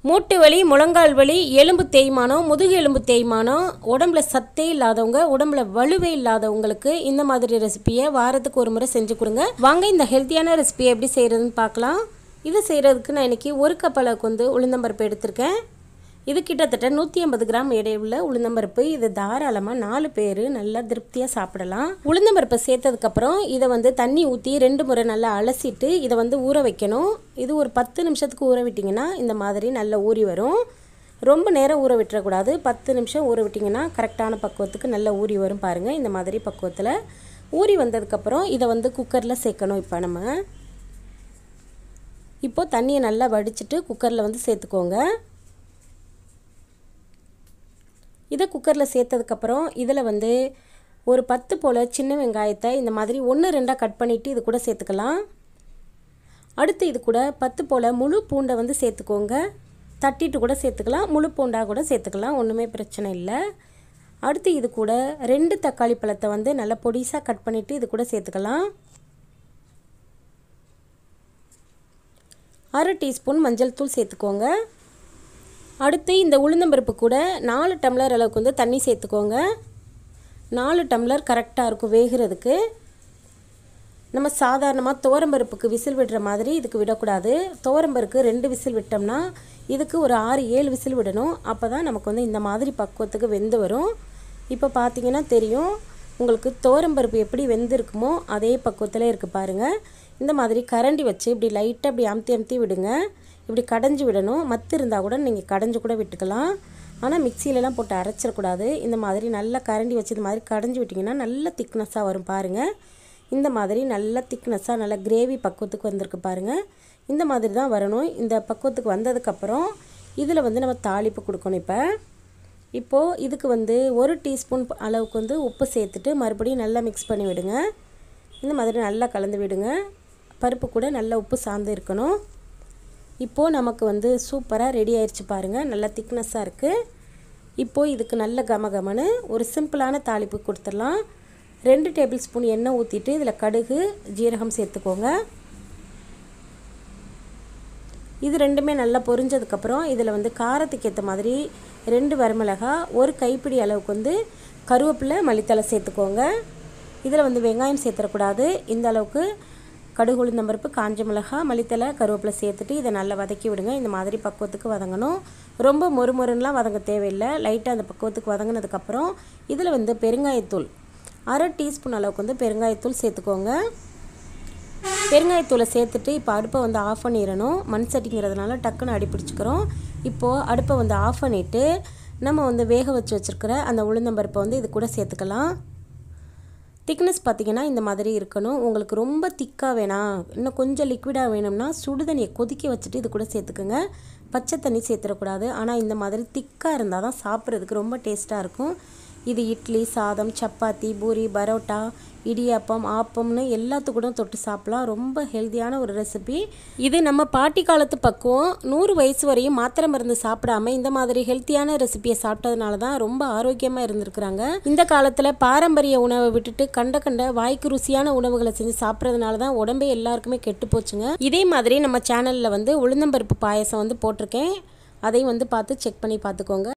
மூட்டு வலி முழங்கால் வலி எலும்பு தேய்மானம் முதுகு எலும்பு தேய்மானம் உடம்புல சத்தே இல்லாதவங்க உடம்புல வலுவே இல்லாதவங்களுக்கு இந்த மாதிரி ரெசிபியை வாரத்துக்கு ஒரு முறை செஞ்சு கொடுங்க வாங்க இந்த ஹெல்த்தியான ரெசிபியை எப்படி செய்கிறதுன்னு பார்க்கலாம் இது செய்கிறதுக்கு நான் இன்றைக்கி ஒரு கப் அளவுக்கு வந்து உளுந்தம்பருப்பு எடுத்திருக்கேன் இது கிட்டத்தட்ட நூற்றி ஐம்பது கிராம் எடையுள்ள உளுந்தம்பருப்பு இது தாராளமாக நாலு பேர் நல்லா திருப்தியாக சாப்பிடலாம் உளுந்தம்பருப்பை சேர்த்ததுக்கப்புறம் இதை வந்து தண்ணி ஊற்றி ரெண்டு முறை நல்லா அலசிட்டு இதை வந்து ஊற வைக்கணும் இது ஒரு பத்து நிமிஷத்துக்கு ஊற விட்டிங்கன்னா இந்த மாதிரி நல்லா ஊறி வரும் ரொம்ப நேரம் ஊற விட்டுறக்கூடாது பத்து நிமிஷம் ஊற விட்டிங்கன்னா கரெக்டான பக்குவத்துக்கு நல்லா ஊறி வரும் பாருங்கள் இந்த மாதிரி பக்குவத்தில் ஊறி வந்ததுக்கப்புறம் இதை வந்து குக்கரில் சேர்க்கணும் இப்போ நம்ம இப்போது தண்ணியை நல்லா வடிச்சிட்டு குக்கரில் வந்து சேர்த்துக்கோங்க இதை குக்கரில் சேர்த்ததுக்கப்புறம் இதில் வந்து ஒரு பத்து போல் சின்ன வெங்காயத்தை இந்த மாதிரி ஒன்று ரெண்டாக கட் பண்ணிவிட்டு இது கூட சேர்த்துக்கலாம் அடுத்து இது கூட பத்து போல் முழு பூண்டை வந்து சேர்த்துக்கோங்க தட்டிட்டு கூட சேர்த்துக்கலாம் முழு பூண்டாக கூட சேர்த்துக்கலாம் ஒன்றுமே பிரச்சனை இல்லை அடுத்து இது கூட ரெண்டு தக்காளி பழத்தை வந்து நல்லா பொடிசாக கட் பண்ணிவிட்டு இது கூட சேர்த்துக்கலாம் அரை டீஸ்பூன் மஞ்சள் தூள் சேர்த்துக்கோங்க அடுத்து இந்த உளுந்தம்பருப்பு கூட நாலு டம்ளர் அளவுக்கு வந்து தண்ணி சேர்த்துக்கோங்க நாலு டம்ளர் கரெக்டாக இருக்கும் வேகிறதுக்கு நம்ம சாதாரணமாக துவரம்பருப்புக்கு விசில் விடுற மாதிரி இதுக்கு விடக்கூடாது துவரம்பருக்கு ரெண்டு விசில் விட்டோம்னா இதுக்கு ஒரு ஆறு ஏழு விசில் விடணும் அப்போ தான் நமக்கு வந்து இந்த மாதிரி பக்குவத்துக்கு வெந்து வரும் இப்போ பார்த்தீங்கன்னா தெரியும் உங்களுக்கு துவரம்பருப்பு எப்படி வெந்திருக்குமோ அதே பக்குவத்தில் இருக்குது பாருங்கள் இந்த மாதிரி கரண்டி வச்சு இப்படி லைட்டாக இப்படி அமுத்தி அமுத்தி விடுங்க இப்படி கடைஞ்சி விடணும் மத்து இருந்தால் கூட நீங்கள் கடைஞ்சி கூட விட்டுக்கலாம் ஆனால் மிக்சியிலலாம் போட்டு அரைச்சிடக்கூடாது இந்த மாதிரி நல்லா கரண்டி வச்சு இந்த மாதிரி கடைஞ்சி விட்டிங்கன்னா நல்ல திக்னஸாக வரும் பாருங்கள் இந்த மாதிரி நல்ல திக்னஸாக நல்ல கிரேவி பக்குவத்துக்கு வந்திருக்கு பாருங்கள் இந்த மாதிரி தான் வரணும் இந்த பக்குவத்துக்கு வந்ததுக்கப்புறம் இதில் வந்து நம்ம தாளிப்பு கொடுக்கணும் இப்போ இப்போது இதுக்கு வந்து ஒரு டீஸ்பூன் அளவுக்கு வந்து உப்பு சேர்த்துட்டு மறுபடியும் நல்லா மிக்ஸ் பண்ணி விடுங்க இந்த மாதிரி நல்லா கலந்து விடுங்க பருப்பு கூட நல்லா உப்பு சார்ந்து இருக்கணும் இப்போது நமக்கு வந்து சூப்பராக ரெடி ஆயிடுச்சு பாருங்கள் நல்லா திக்னஸாக இருக்குது இப்போது இதுக்கு நல்ல கம கமன்னு ஒரு சிம்பிளான தாளிப்பு கொடுத்துடலாம் ரெண்டு டேபிள் ஸ்பூன் எண்ணெய் ஊற்றிட்டு இதில் கடுகு ஜீரகம் சேர்த்துக்கோங்க இது ரெண்டுமே நல்லா பொரிஞ்சதுக்கப்புறம் இதில் வந்து காரத்துக்கு ஏற்ற மாதிரி ரெண்டு வரமிளகா ஒரு கைப்பிடி அளவுக்கு வந்து கருவேப்பிலை மல்லித்தலை சேர்த்துக்கோங்க இதில் வந்து வெங்காயம் சேர்த்துடக்கூடாது இந்த அளவுக்கு கடுகு உளுந்தம்பருப்பு காஞ்ச மிளகா மல்லித்தலை கருவேப்பிலை சேர்த்துட்டு இதை நல்லா வதக்கி விடுங்க இந்த மாதிரி பக்குவத்துக்கு வதங்கணும் ரொம்ப மொறு மொறுன்னெலாம் வதங்க தேவையில்லை லைட்டாக அந்த பக்குவத்துக்கு வதங்கினதுக்கப்புறம் இதில் வந்து பெருங்காயத்தூள் அரை டீஸ்பூன் அளவுக்கு வந்து பெருங்காயத்தூள் சேர்த்துக்கோங்க பெருங்காயத்தூளை சேர்த்துட்டு இப்போ அடுப்பை வந்து ஆஃப் பண்ணிடணும் மண் சட்டிங்கிறதுனால டக்குன்னு அடி பிடிச்சிக்கிறோம் இப்போது அடுப்பை வந்து ஆஃப் பண்ணிவிட்டு நம்ம வந்து வேக வச்சு வச்சுருக்கிற அந்த உளுந்தம்பருப்பை வந்து இது கூட சேர்த்துக்கலாம் திக்னஸ் பார்த்திங்கன்னா இந்த மாதிரி இருக்கணும் உங்களுக்கு ரொம்ப திக்காக வேணாம் இன்னும் கொஞ்சம் லிக்விடாக வேணும்னா சுடு தண்ணியை கொதிக்க வச்சுட்டு இது கூட சேர்த்துக்குங்க பச்சை தண்ணி சேர்த்துடக்கூடாது ஆனால் இந்த மாதிரி திக்காக இருந்தால் தான் சாப்பிட்றதுக்கு ரொம்ப டேஸ்ட்டாக இருக்கும் இது இட்லி சாதம் சப்பாத்தி பூரி பரோட்டா இடியாப்பம் ஆப்பம்னு எல்லாத்துக்கூட தொட்டு சாப்பிட்லாம் ரொம்ப ஹெல்த்தியான ஒரு ரெசிபி இது நம்ம பாட்டி காலத்து பக்குவம் நூறு வயசு வரையும் மாத்திரை மருந்து சாப்பிடாம இந்த மாதிரி ஹெல்த்தியான ரெசிபியை சாப்பிட்டதுனால தான் ரொம்ப ஆரோக்கியமாக இருந்திருக்கிறாங்க இந்த காலத்தில் பாரம்பரிய உணவை விட்டுட்டு கண்ட கண்ட வாய்க்கு ருசியான உணவுகளை செஞ்சு சாப்பிட்றதுனால தான் உடம்பே எல்லாருக்குமே கெட்டு போச்சுங்க இதே மாதிரி நம்ம சேனலில் வந்து உளுந்தம்பருப்பு பாயசம் வந்து போட்டிருக்கேன் அதையும் வந்து பார்த்து செக் பண்ணி பார்த்துக்கோங்க